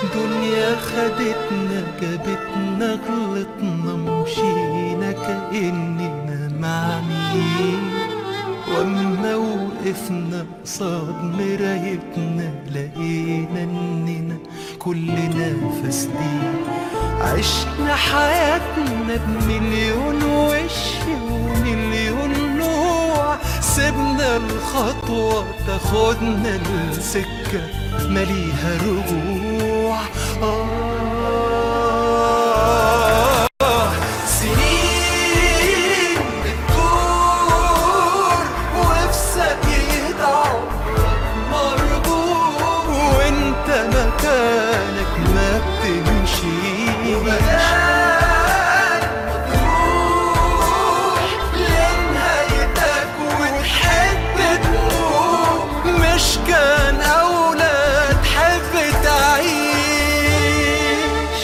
دنيا خدتنا جابتنا غلطنا مشينا كأننا معميين واما وقفنا قصاد مرايتنا لقينا اننا كلنا فاسدين عشنا حياتنا بمليون وش ومليون نوع سيبنا الخطوة تاخدنا السكة مليها رجوع آه سنين بتدور وفي سقيت عمرك مربوط وانت مكانك ما بتمشيش تروح لنهايتك وتحب تموت مش كان أولى تحب تعيش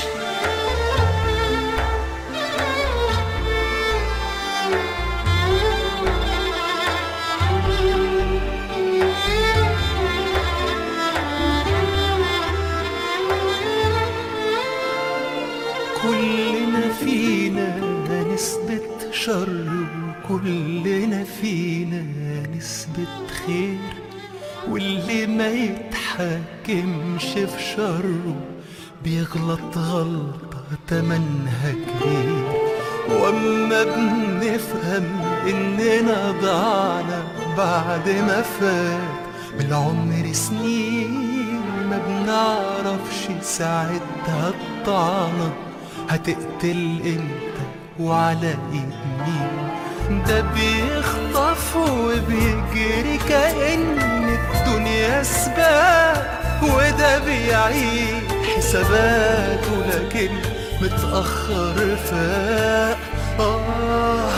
كلنا فينا نسبة شر وكلنا فينا نسبة خير واللي ما يتحكمش في شره بيغلط غلطة تمنها كبير واما بنفهم اننا ضعنا بعد ما فات بالعمر سنين ما بنعرفش ساعتها الطعنة هتقتل امتى وعلى ايد مين ده بيخطف وبيجري كأن الدنيا سباق وده بيعيد حساباته لكن متأخر فاق آه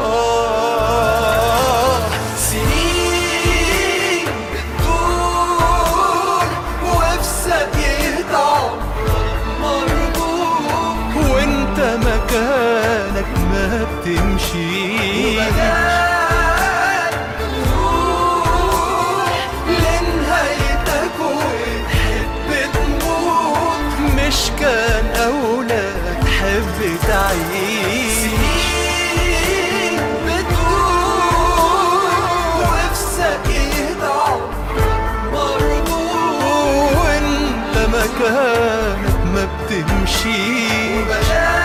آه سنين بتدور وفي سقيت عمرك مربوط وانت مكانك ما بتمشيش لنهايتك وتحب تموت مش كان أولى تحب تعيش سنين بتدور وفي سقيت عمرك مربوط وانت مكانك ما بتمشيش